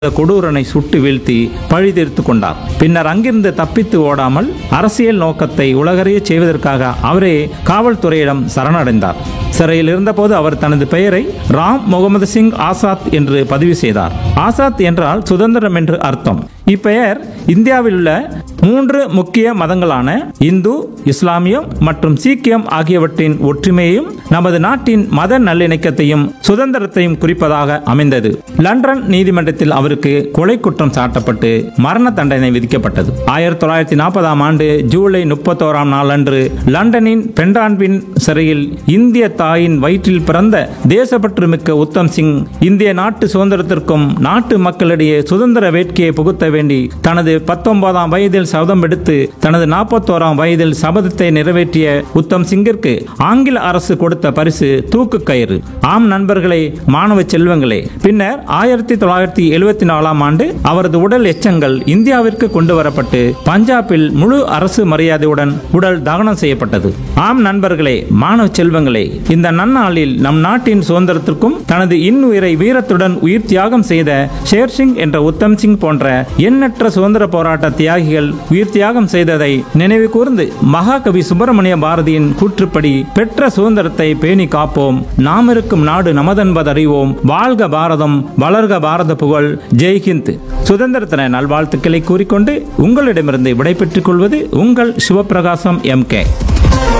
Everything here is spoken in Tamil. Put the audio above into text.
கொடூரனை சுட்டு வீழ்த்தி பழி தீர்த்து கொண்டார் பின்னர் அங்கிருந்து தப்பித்து ஓடாமல் அரசியல் நோக்கத்தை உலகறிய செய்வதற்காக அவரே காவல்துறையிடம் சரணடைந்தார் சிறையில் இருந்தபோது அவர் தனது பெயரை ராம் முகமது சிங் ஆசாத் என்று பதிவு செய்தார் ஆசாத் என்றால் சுதந்திரம் என்று அர்த்தம் இப்பெயர் இந்தியாவில் உள்ள மூன்று முக்கிய மதங்களான இந்து இஸ்லாமியம் மற்றும் சீக்கியம் ஆகியவற்றின் ஒற்றுமையையும் நமது நாட்டின் மத நல்லிணக்கத்தையும் சுதந்திரத்தையும் குறிப்பதாக அமைந்தது லண்டன் நீதிமன்றத்தில் அவருக்கு கொலை குற்றம் சாட்டப்பட்டு மரண தண்டனை விதிக்கப்பட்டது ஆயிரத்தி தொள்ளாயிரத்தி நாற்பதாம் ஆண்டு ஜூலை முப்பத்தோராம் நாளன்று லண்டனின் பென்டான்பின் சிறையில் இந்திய தாயின் வயிற்றில் பிறந்த தேசப்பற்று மிக்க உத்தம் சிங் இந்திய நாட்டு சுதந்திரத்திற்கும் நாட்டு மக்களிடையே சுதந்திர வேட்கையை புகுத்த வேண்டி தனது பத்தொன்பதாம் வயதில் சபதம் எடுத்து தனது நாற்பத்தோராம் வயதில் சபதத்தை நிறைவேற்றிய உத்தம் சிங்கிற்கு ஆங்கில அரசு கொடுத்த பரிசு தூக்கு கயிறு ஆம் நண்பர்களே மாணவ செல்வங்களே பின்னர் ஆயிரத்தி தொள்ளாயிரத்தி எழுபத்தி நாலாம் ஆண்டு அவரது உடல் எச்சங்கள் இந்தியாவிற்கு கொண்டு வரப்பட்டு பஞ்சாபில் முழு அரசு மரியாதையுடன் உடல் தகனம் செய்யப்பட்டது ஆம் நண்பர்களே மாணவ செல்வங்களே இந்த நன்னாளில் நம் நாட்டின் சுதந்திரத்திற்கும் தனது இன்னுயிரை வீரத்துடன் உயிர் தியாகம் செய்த ஷேர்சிங் என்ற உத்தம் சிங் போன்ற எண்ணற்ற சுதந்திர போராட்ட தியாகிகள் உயிர் தியாகம் செய்ததை நினைவு கூர்ந்து மகாகவி சுப்பிரமணிய பாரதியின் கூற்றுப்படி பெற்ற சுதந்திரத்தை பேணி காப்போம் நாம் இருக்கும் நாடு நமதென்பதறிவோம் வாழ்க பாரதம் வளர்க பாரத புகழ் ஜெய்ஹிந்த் சுதந்திர தின நல்வாழ்த்துக்களை கூறிக்கொண்டு உங்களிடமிருந்து விடைபெற்றுக் கொள்வது உங்கள் சிவபிரகாசம் எம் கே